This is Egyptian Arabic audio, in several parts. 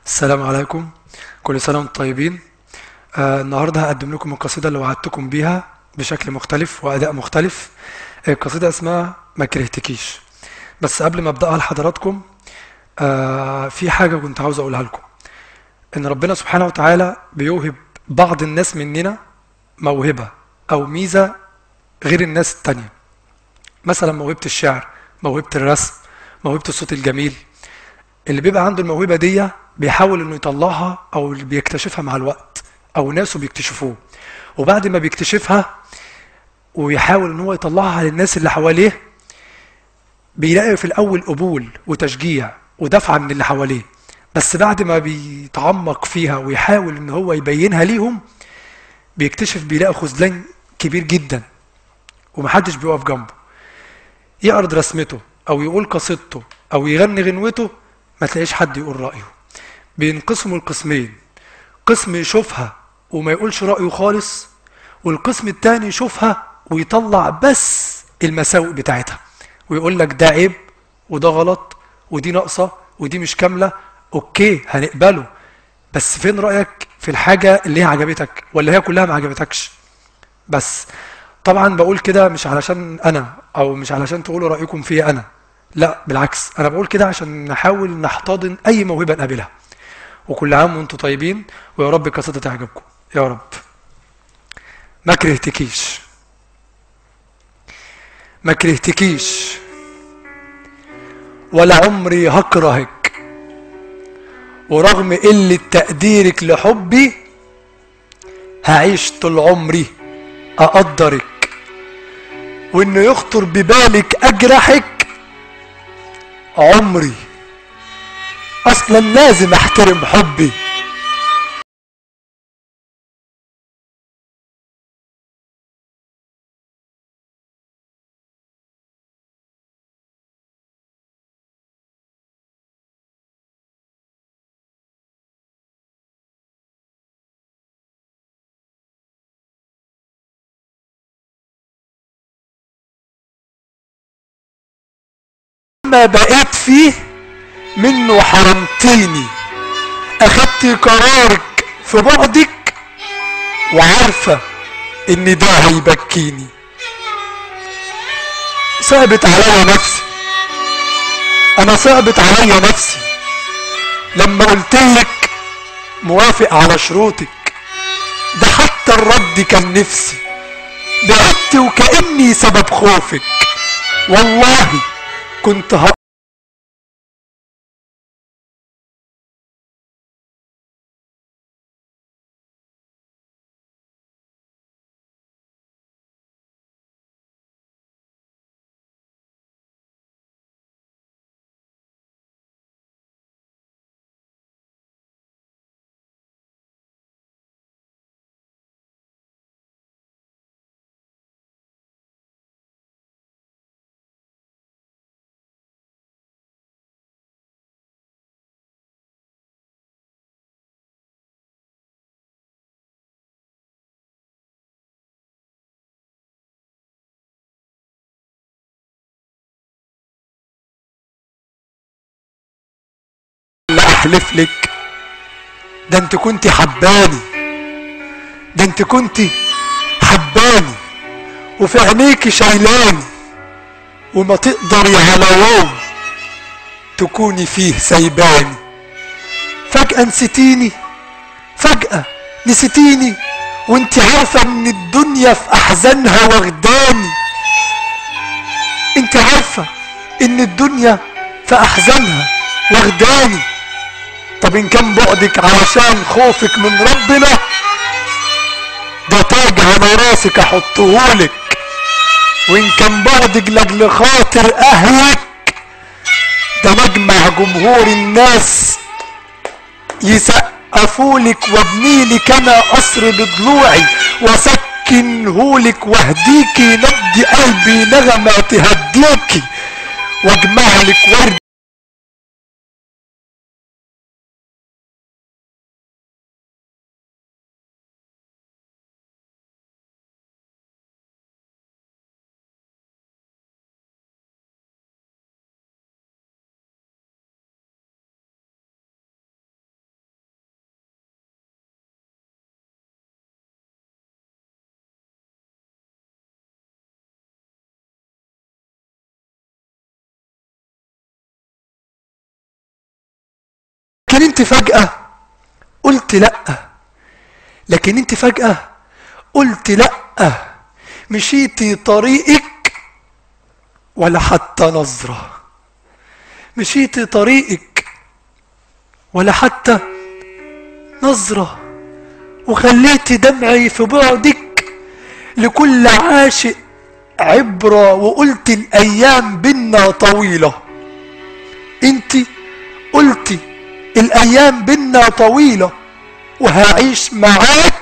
السلام عليكم كل سنة وانتم طيبين آه النهاردة هقدم لكم القصيدة اللي وعدتكم بيها بشكل مختلف وأداء مختلف القصيدة اسمها ما كرهتكيش بس قبل ما أبدأها لحضراتكم آه في حاجة كنت عاوز أقولها لكم إن ربنا سبحانه وتعالى بيوهب بعض الناس مننا موهبة أو ميزة غير الناس التانية مثلا موهبة الشعر موهبة الرسم موهبة الصوت الجميل اللي بيبقى عنده الموهبة دي بيحاول انه يطلعها او اللي بيكتشفها مع الوقت او ناسه بيكتشفوه وبعد ما بيكتشفها ويحاول ان هو يطلعها للناس اللي حواليه بيلاقي في الاول قبول وتشجيع ودفعة من اللي حواليه بس بعد ما بيتعمق فيها ويحاول ان هو يبينها ليهم بيكتشف بيلاقي خذلان كبير جدا ومحدش بيقف جنبه يعرض رسمته او يقول قصيدته او يغني غنوته ما تلاقيش حد يقول رأيه بينقسموا القسمين قسم يشوفها وما يقولش رأيه خالص والقسم التاني يشوفها ويطلع بس المساوئ بتاعتها ويقول لك ده عيب وده غلط ودي ناقصة ودي مش كاملة اوكي هنقبله بس فين رأيك في الحاجة اللي هي عجبتك ولا هي كلها ما عجبتكش بس طبعا بقول كده مش علشان انا او مش علشان تقولوا رأيكم فيا انا لا بالعكس انا بقول كده عشان نحاول نحتضن اي موهبه نقابلها وكل عام وانتم طيبين ويا رب القصيده تعجبكم يا رب ما كرهتكيش ما كرهتكيش ولا عمري هكرهك ورغم قلة تقديرك لحبي هعيش طول عمري أقدرك وإنه يخطر ببالك أجرحك عمري اصلا لازم احترم حبي ما بقيت فيه منه حرمتيني اخدتي قرارك في بعدك وعارفة ان ده هيبكيني صعبت عليا نفسي انا صعبت عليا نفسي لما قلتلك موافق على شروطك ده حتى الرد كان نفسي بعدت وكأني سبب خوفك والله كنت ه... لا احلف لك ده انت كنت حباني ده انت كنت حباني وفي عينيكي شايلاني وما تقدري على يوم تكوني فيه سايباني فجأة نسيتيني فجأة نسيتيني وانت عارفة ان الدنيا في احزانها واخداني انت عارفة ان الدنيا في احزانها واخداني طب ان كان بعدك علشان خوفك من ربنا ده تاج على راسك احطهولك وان كان بعدك لاجل خاطر اهلك ده مجمع جمهور الناس يسقفولك وابنيلك انا قصر بضلوعي واسكنهولك واهديكي نبض قلبي نغمة تهديكي واجمعلك ورد لكن انت فجأة قلت لأ لكن انت فجأة قلت لأ مشيتي طريقك ولا حتى نظرة مشيتي طريقك ولا حتى نظرة وخليتي دمعي في بعدك لكل عاشق عبرة وقلت الأيام بينا طويلة انت قلتي الأيام بينا طويلة وهعيش معاك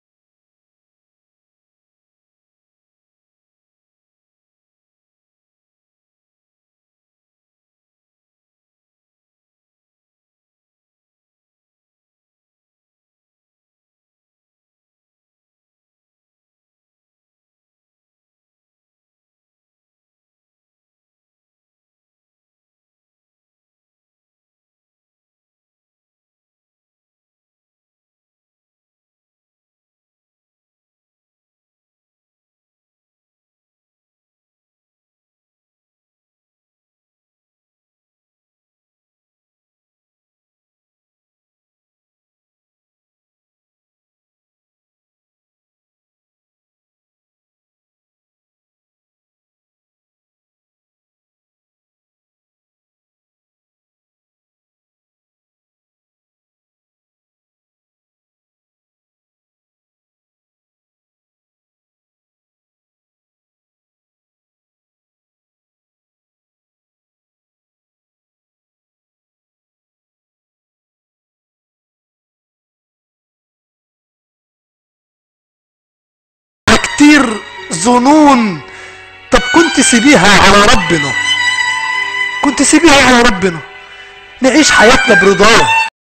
كتير ظنون طب كنت سيبيها على ربنا كنت سيبيها على ربنا نعيش حياتنا برضاه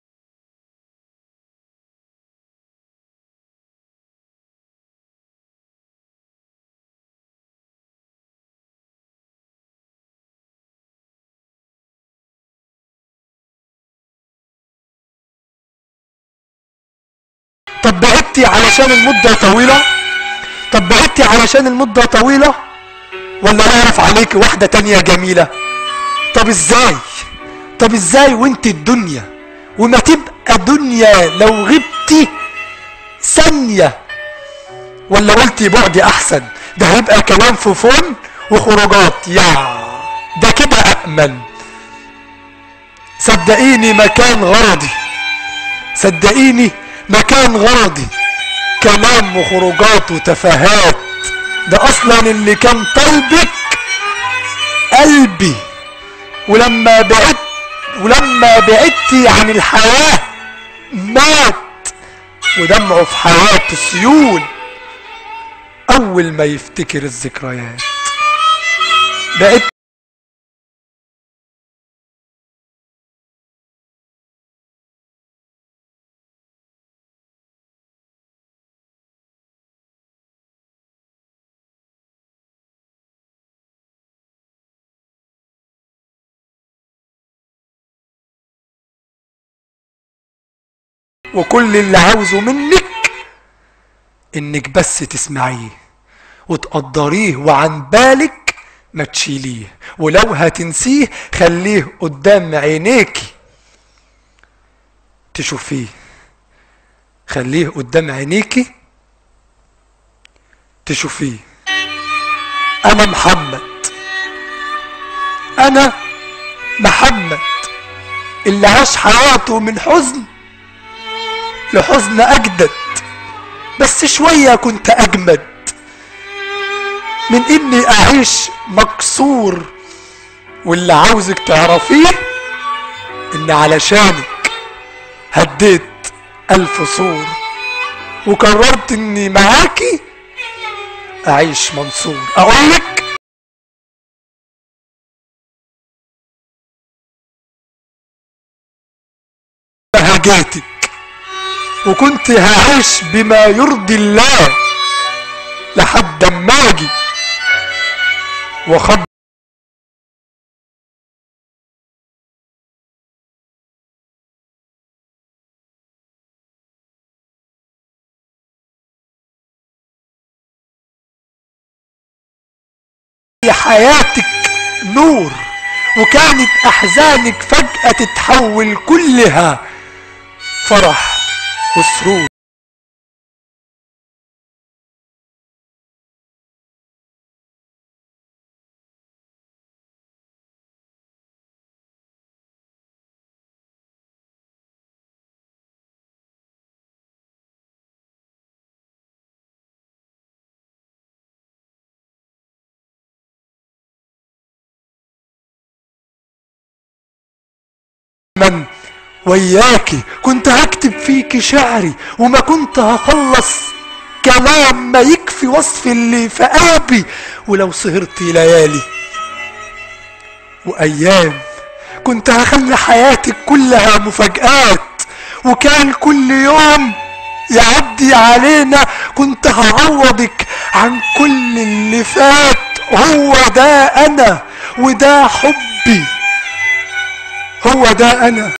طب بعدتي علشان المدة طويلة طب بعدتي علشان المدة طويلة ولا اعرف عليك واحدة تانية جميلة طب ازاي طب ازاي وانت الدنيا وما تبقى دنيا لو غبتي ثانية ولا قلتي بعدي احسن ده هيبقى كلام في فون وخروجات يا ده كده أأمن صدقيني مكان غرضي صدقيني مكان غرضي كلام وخروجات وتفاهات ده أصلا اللي كان طالبك قلبي ولما بعدت ولما بعدتي عن الحياة مات ودمعه في حياته سيول أول ما يفتكر الذكريات بقيت وكل اللي عاوزه منك انك بس تسمعيه وتقدريه وعن بالك ما تشيليه ولو هتنسيه خليه قدام عينيكي تشوفيه خليه قدام عينيكي تشوفيه انا محمد انا محمد اللي عاش حياته من حزن لحزن اجدد بس شوية كنت اجمد من اني اعيش مكسور واللي عاوزك تعرفيه ان علشانك هديت الف سور وقررت اني معاكي اعيش منصور اقولك بهجاتك وكنت هعيش بما يرضي الله لحد ما اجي وخد حياتك نور وكانت احزانك فجأة تتحول كلها فرح وسرور من وياكي كنت هكتب فيك شعري وما كنت هخلص كلام ما يكفي وصف اللي في قلبي ولو سهرت ليالي وايام كنت هخلي حياتك كلها مفاجآت وكان كل يوم يعدي علينا كنت هعوضك عن كل اللي فات هو ده انا وده حبي هو ده انا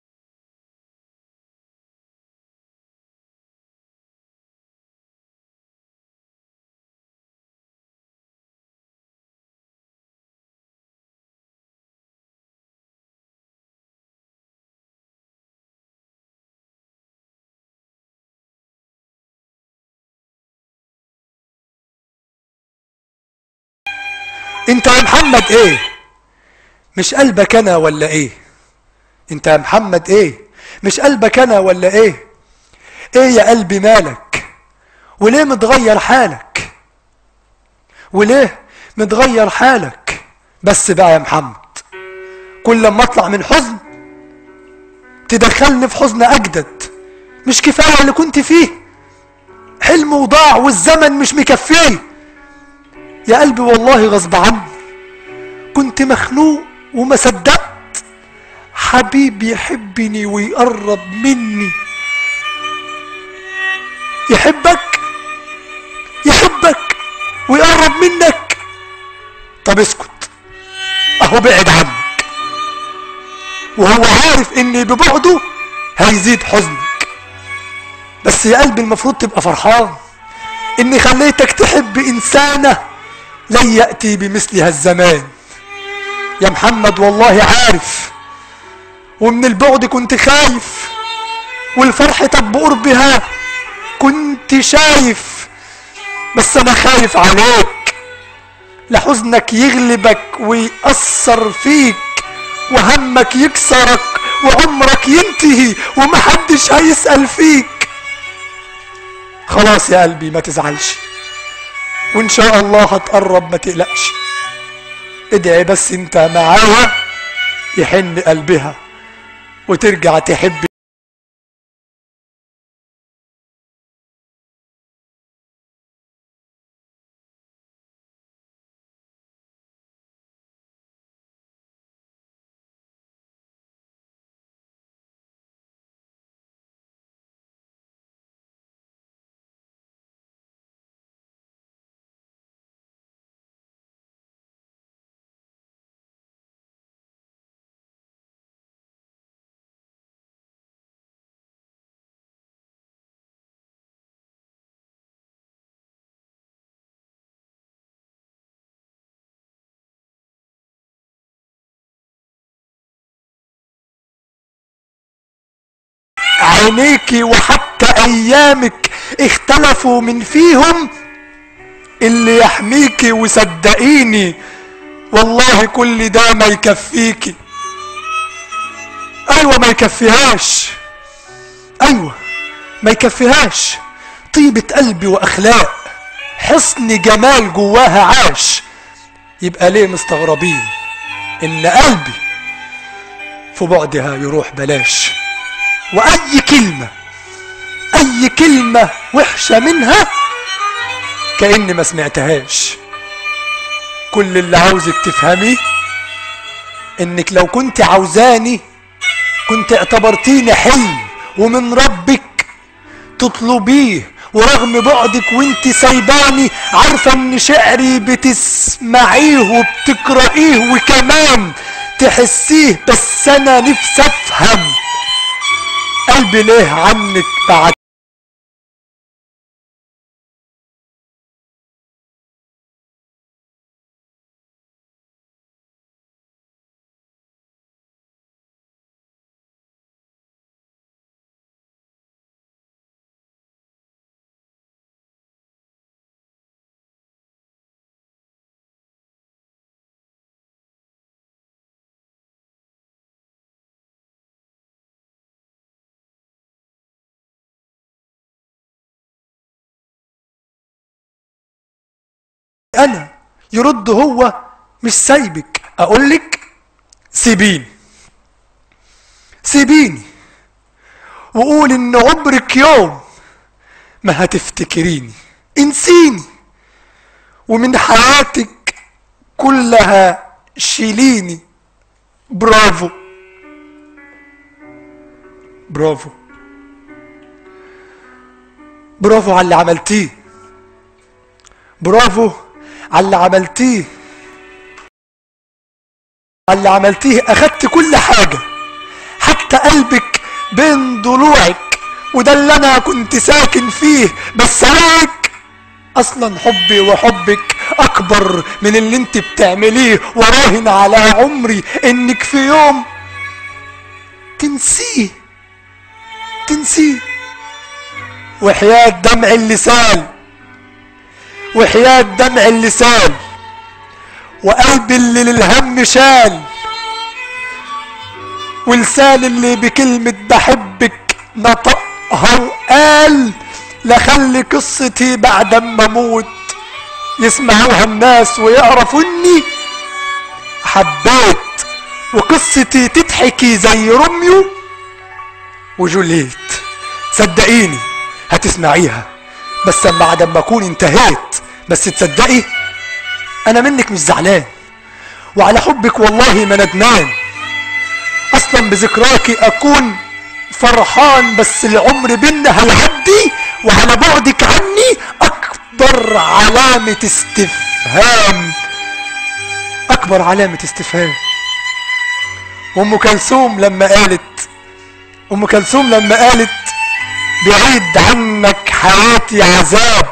انت يا محمد ايه مش قلبك انا ولا ايه انت يا محمد ايه مش قلبك انا ولا ايه ايه يا قلبي مالك وليه متغير حالك وليه متغير حالك بس بقى يا محمد كل لما اطلع من حزن تدخلني في حزن اجدد مش كفايه اللي كنت فيه حلم وضاع والزمن مش مكفيه يا قلبي والله غصب عني كنت مخنوق وما صدقت حبيبي يحبني ويقرب مني يحبك يحبك ويقرب منك طب اسكت اهو بعد عنك وهو عارف اني ببعده هيزيد حزنك بس يا قلبي المفروض تبقى فرحان اني خليتك تحب انسانه لن ياتي بمثلها الزمان يا محمد والله عارف ومن البعد كنت خايف والفرحتك بقربها كنت شايف بس انا خايف عليك لحزنك يغلبك ويأثر فيك وهمك يكسرك وعمرك ينتهي ومحدش هيسأل فيك خلاص يا قلبي ما تزعلش وان شاء الله هتقرب ما تقلقش ادعي بس انت معاها يحن قلبها وترجع تحب عينيك وحتى ايامك اختلفوا من فيهم اللي يحميكي وصدقيني والله كل ده ما يكفيكي ايوه ما يكفيهاش ايوه ما يكفيهاش طيبة قلبي واخلاق حسن جمال جواها عاش يبقى ليه مستغربين ان قلبي في بعدها يروح بلاش واي كلمة اي كلمة وحشة منها كأني ما سمعتهاش كل اللي عاوزك تفهميه انك لو كنت عاوزاني كنت اعتبرتيني حلم ومن ربك تطلبيه ورغم بعدك وانت سايباني عارفة ان شعري بتسمعيه وبتقرأيه وكمان تحسيه بس انا نفسي افهم قلبي ليه عنك بعد يرد هو مش سايبك اقولك سيبيني سيبيني وقول ان عمرك يوم ما هتفتكريني انسيني ومن حياتك كلها شيليني برافو برافو برافو على اللي عملتيه برافو على اللي عملتيه على اللي عملتيه اخدت كل حاجة حتى قلبك بين ضلوعك وده اللي انا كنت ساكن فيه بس عليك اصلا حبي وحبك اكبر من اللي انت بتعمليه وراهن على عمري انك في يوم تنسيه تنسيه وحياة دمع اللسان وحياة دمع اللسان وقلبي اللي للهم شال ولسان اللي بكلمة بحبك نطقها وقال لخلي قصتي بعد ما اموت يسمعوها الناس ويعرفوا اني حبيت وقصتي تضحكي زي روميو وجوليت صدقيني هتسمعيها بس اما بعد ما اكون انتهيت بس تصدقي انا منك مش زعلان وعلى حبك والله ما ندمان اصلا بذكراكي اكون فرحان بس العمر بينا هيعدي وعلى بعدك عني اكبر علامة استفهام اكبر علامة استفهام وام كلثوم لما قالت ام كلثوم لما قالت بعيد عنك حياتي عذاب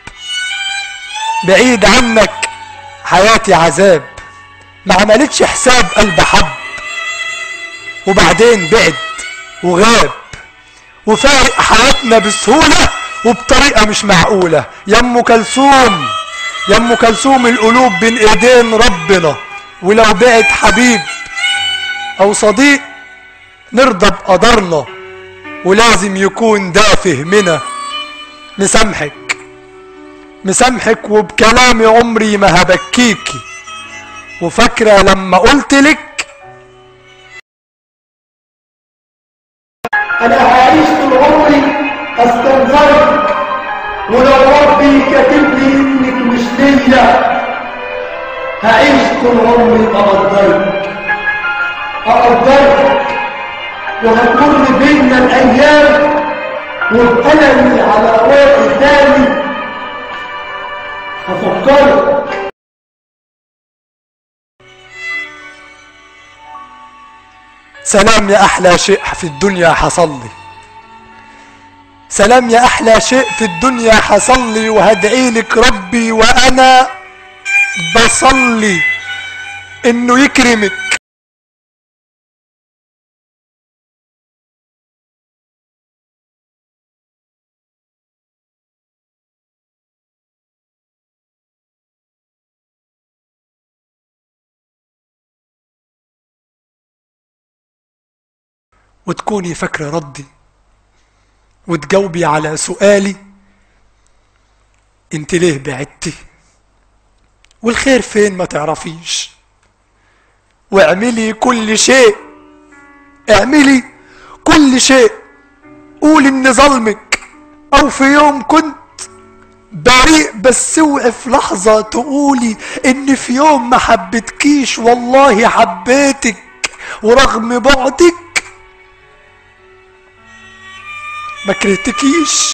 بعيد عنك حياتي عذاب ما عملتش حساب قلب حب وبعدين بعد وغاب وفارق حياتنا بسهولة وبطريقة مش معقولة يا ام كلثوم يا ام كلثوم القلوب بين ايدين ربنا ولو بعد حبيب او صديق نرضى بقدرنا ولازم يكون ده فهمنا مسامحك مسامحك وبكلامي عمري ما هبكيكي وفاكرة لما قلت لك انا هعيش طول عمري استنظرك ولو ربي كاتب لي انك مش ليا هعيش طول عمري اقدرك اقدرك وهتمر بينا الايام وبألمي على روحي تاني هفكرك سلام يا احلى شيء في الدنيا حصل لي سلام يا احلى شيء في الدنيا حصل لي وهدعي لك ربي وانا بصلي انه يكرمك وتكوني فاكرة ردي وتجاوبي على سؤالي انت ليه بعدتي والخير فين ما تعرفيش واعملي كل شيء اعملي كل شيء قولي ان ظلمك او في يوم كنت بريء بس اوعي في لحظة تقولي ان في يوم ما حبيتكيش والله حبيتك ورغم بعدك ما كرهتكيش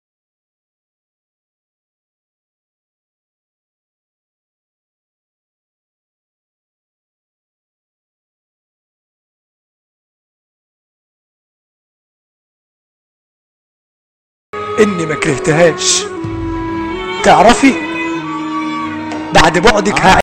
اني ما كرهتهاش تعرفي بعد بعدك هعيش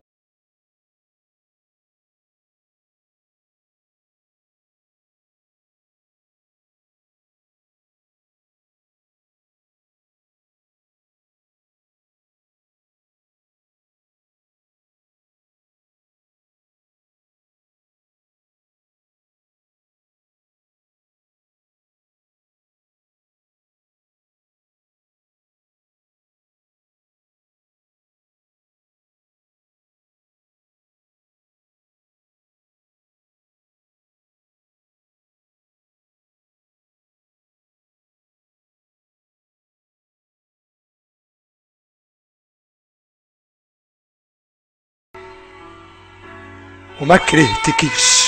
وما كرهتكيش